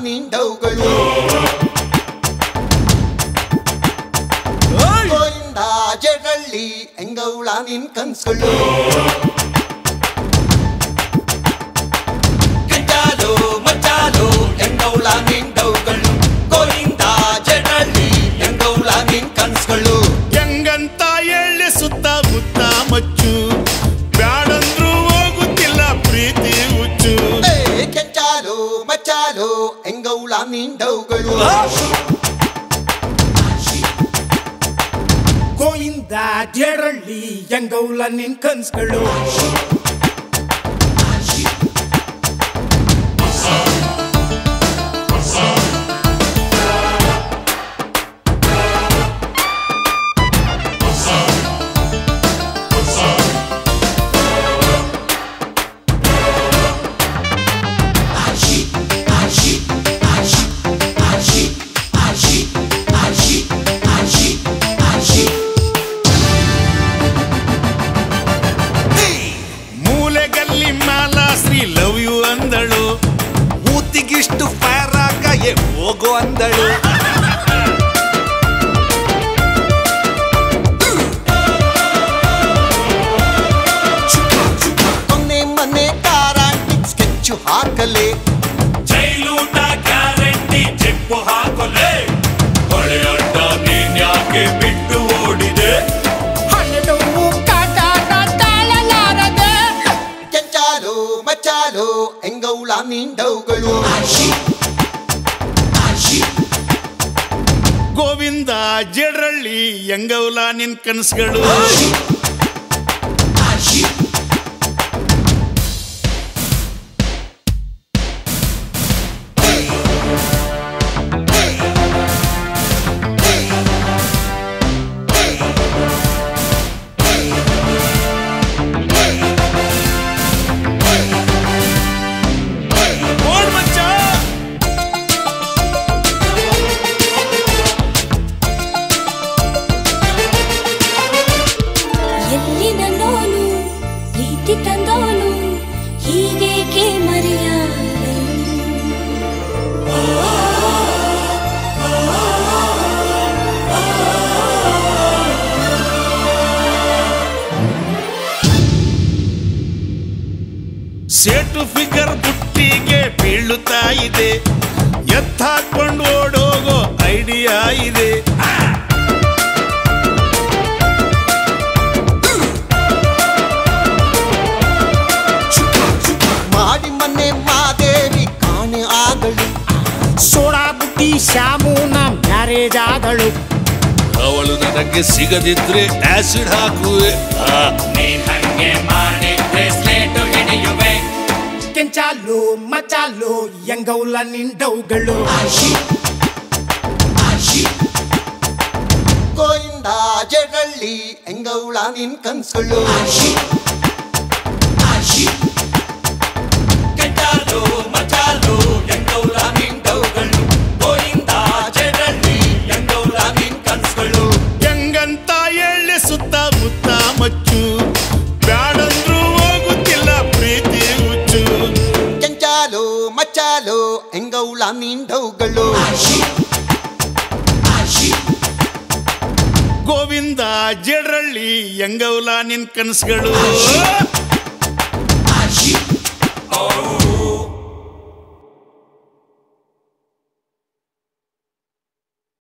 ನಿಂಡವುಗಳು ಗೋವಿಂದ ಜಡಳ್ಳಿ ಎಂಗೌಳ ನಿನ್ ಕನ್ಸುಗಳು ಕಿಂಚಾಲು ಮಚ್ಚಾಲು ಎಂಗೌಳ ನಿಂಡವುಗಳು ಗೋವಿಂದ ಜಡಳ್ಳಿ ಎಂಗೌಳ ನಿನ್ ಕನ್ಸುಗಳು ಹೆಂಗಂತ ಎಳ್ಳೆ ಸುತ್ತ ಮುತ್ತ ಮಚ್ಚು ಬ್ಯಾಡಂದ್ರೂ ಹೋಗುತ್ತಿಲ್ಲ ಪ್ರೀತಿ ಹುಚ್ಚು ಏ ಕೆಂಚಾಲು ಮಚ್ಚಾಲು ಎಂಗೌಳ ನಿಂಡವುಗಳು ಗೋವಿಂದ ಜೇರಳ್ಳಿ ಎಂಗೌಲ ನಿನ್ ಕನ್ಸ್ಗಳು ಮೂಲೆಗಲ್ಲಿ ಮಾಲಾ ಶ್ರೀ ಲವ್ ಯು ಅಂದಳು ಮೂತಿಗಿಷ್ಟು ಫೈರ್ ಆಗ ಹೋಗೋ ಅಂದಳು ಮೊನ್ನೆ ಮೊನ್ನೆ ಕಾರಾಂಟಿಕ್ ಸ್ಕೆಚ್ಚು ಹಾಕಲೆ ಜೈಲೂಟ ಗ್ಯಾರಂಟಿ ಚೆಪ್ಪು ಹಾಕೊಲೆ ಹೊಳೆಯೊಡ್ಡ ನೀನ್ ಯಾಕೆ ಬಿಟ್ಟು ಓಡಿದೆ ಹಣ್ಣು ಕಾಟಾಟ ತಾಳಲಾರದೆ ಕೆಂಚಾಲು ಮಚ್ಚಾಲು ಎಂಗೌಳ ನಿಂಡವುಗಳು ಗೋವಿಂದ ಜಡರಳ್ಳಿ ಎಂಗೌಲ ನಿನ್ ಕನಸುಗಳು ಓಡ್ ಮಚ್ಚ ಎಲ್ಲಿ ನನ್ನೋನು ಪ್ರೀತಿ ತಂದೋನು ಹೀಗೇಕೆ ಮರೆಯಾದೆ ಸೇಟು ಫಿಗರ್ ಬುಟ್ಟಿಗೆ ಬೀಳುತ್ತಾ ಇದೆ ಎತ್ತಾಕೊಂಡು ಓಡೋಗೋ ಐಡಿಯಾ ಇದೆ ಮಾಡಿ ಮೊನ್ನೆ ಮಾದೇವಿ ಕಾಣೆ ಆದಳು ಸೋಡಾ ಬುಟ್ಟಿ ಶ್ಯಾಮುನ ಮ್ಯಾರೇಜ್ ಆದಳು ಅವಳು ನನಗೆ ಸಿಗದಿದ್ರೆ ಆಸಿಡ್ ಹಾಕುವೆ ಆ, ಕೆಂಚಾಲು ಮಚಾಲು ಎಂಗೌಲ ನಿಂಡವುಗಳು ಗೋವಿಂದ ಜಡಳ್ಳಿ ಎಂಗೌಳ ನಿನ್ ಕನ್ಸುಗಳು ಕೆಂಚಾಲು ಮಚಾಲು ಎಂಗೌಳ ನಿಂಡವುಗಳು ಗೋವಿಂದ ಜಡಳ್ಳಿ ಎಂಗೌಳ ನಿನ್ ಕನ್ಸುಗಳು ಹೆಂಗಂತ ಎಳ್ಳೆ ಸುತ್ತ ಮುತ್ತ ಮಚ್ಚು ಬ್ಯಾಡಂದ್ರೂ ಹೋಗುತ್ತಿಲ್ಲ ಪ್ರೀತಿ ಹುಚ್ಚು ಕೆಂಚಾಲು ಮಚ್ಚಾಲು ಎಂಗೌಳ ನಿಂಡವುಗಳು ಗೋವಿಂದ ಜಡರಳ್ಳಿ ಎಂಗೌಲ ನಿನ್ ಕನಸುಗಳು